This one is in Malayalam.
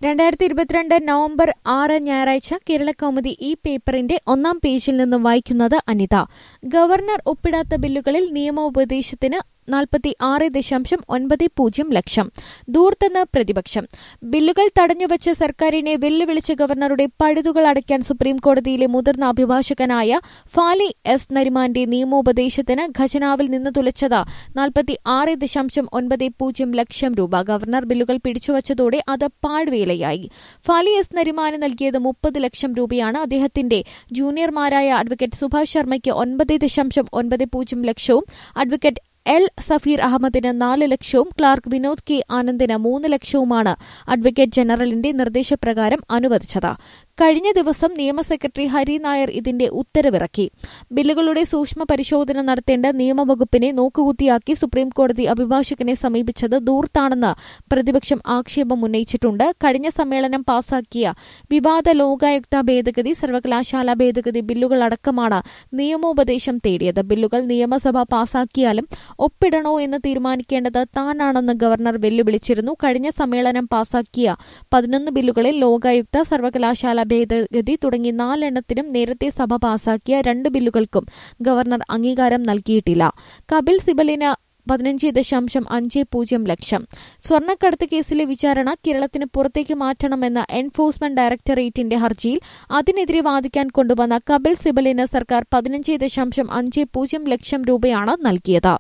രണ്ടായിരത്തി ഇരുപത്തിരണ്ട് നവംബർ ആറ് ഞായറാഴ്ച കേരള കൗമുദി ഈ പേപ്പറിന്റെ ഒന്നാം പേജിൽ നിന്നും വായിക്കുന്നത് അനിത ഗവർണർ ഒപ്പിടാത്ത ബില്ലുകളിൽ നിയമോപദേശത്തിന് നാൽപ്പത്തി ആറ് ദശാംശം ഒൻപത് പൂജ്യം ലക്ഷം ദൂർത്തെന്ന് പ്രതിപക്ഷം ബില്ലുകൾ തടഞ്ഞുവച്ച സർക്കാരിനെ വെല്ലുവിളിച്ച ഗവർണറുടെ പഴുതുകൾ അടയ്ക്കാൻ സുപ്രീംകോടതിയിലെ മുതിർന്ന അഭിഭാഷകനായ ഫാലി എസ് നരിമാന്റെ നിയമോപദേശത്തിന് ഖജനാവിൽ നിന്ന് തുലച്ചത് നാൽപ്പത്തി ആറ് ദശാംശം ഒൻപത് പൂജ്യം ലക്ഷം രൂപ ഗവർണർ ബില്ലുകൾ പിടിച്ചുവച്ചതോടെ അത് പാഴ്വേലയായി ഫാലി എസ് നരിമാന് നൽകിയത് മുപ്പത് ലക്ഷം രൂപയാണ് അദ്ദേഹത്തിന്റെ ജൂനിയർമാരായ അഡ്വക്കേറ്റ് സുഭാഷ് ശർമ്മയ്ക്ക് ഒൻപത് ദശാംശം ഒൻപത് പൂജ്യം ലക്ഷവും അഡ്വക്കേറ്റ് എൽ സഫീർ അഹമ്മദിന് നാല് ലക്ഷവും ക്ലാർക്ക് വിനോദ് കെ ആനന്ദിന് മൂന്ന് ലക്ഷവുമാണ് അഡ്വക്കേറ്റ് ജനറലിന്റെ നിർദ്ദേശപ്രകാരം അനുവദിച്ചത് കഴിഞ്ഞ ദിവസം നിയമ സെക്രട്ടറി ഹരി നായർ ഇതിന്റെ ഉത്തരവിറക്കി ബില്ലുകളുടെ സൂക്ഷ്മ പരിശോധന നടത്തേണ്ട നിയമവകുപ്പിനെ നോക്കുകുത്തിയാക്കി സുപ്രീംകോടതി അഭിഭാഷകനെ സമീപിച്ചത് ദൂർത്താണെന്ന് പ്രതിപക്ഷം ആക്ഷേപം ഉന്നയിച്ചിട്ടുണ്ട് കഴിഞ്ഞ സമ്മേളനം പാസാക്കിയ വിവാദ ലോകായുക്ത ഭേദഗതി സർവകലാശാല ഭേദഗതി ബില്ലുകളടക്കമാണ് നിയമോപദേശം തേടിയത് ബില്ലുകൾ നിയമസഭ പാസാക്കിയാലും ഒപ്പിടണോ എന്ന് തീരുമാനിക്കേണ്ടത് താനാണെന്ന് ഗവർണർ വെല്ലുവിളിച്ചിരുന്നു കഴിഞ്ഞ സമ്മേളനം പാസാക്കിയ പതിനൊന്ന് ബില്ലുകളിൽ ലോകായുക്ത സർവകലാശാല ഭേദഗതി തുടങ്ങി നാലെണ്ണത്തിനും നേരത്തെ സഭ പാസാക്കിയ രണ്ട് ബില്ലുകൾക്കും ഗവർണർ അംഗീകാരം നൽകിയിട്ടില്ല കപിൽ സിബലിന് പതിനഞ്ച് ദശാംശം അഞ്ച് പൂജ്യം ലക്ഷം സ്വർണ്ണക്കടത്ത് കേസിലെ വിചാരണ കേരളത്തിന് പുറത്തേക്ക് മാറ്റണമെന്ന എൻഫോഴ്സ്മെന്റ് ഡയറക്ടറേറ്റിന്റെ ഹർജിയിൽ അതിനെതിരെ വാദിക്കാൻ കൊണ്ടുവന്ന കപിൽ സിബലിന് സർക്കാർ പതിനഞ്ച് ദശാംശം അഞ്ച് പൂജ്യം ലക്ഷം രൂപയാണ് നൽകിയത്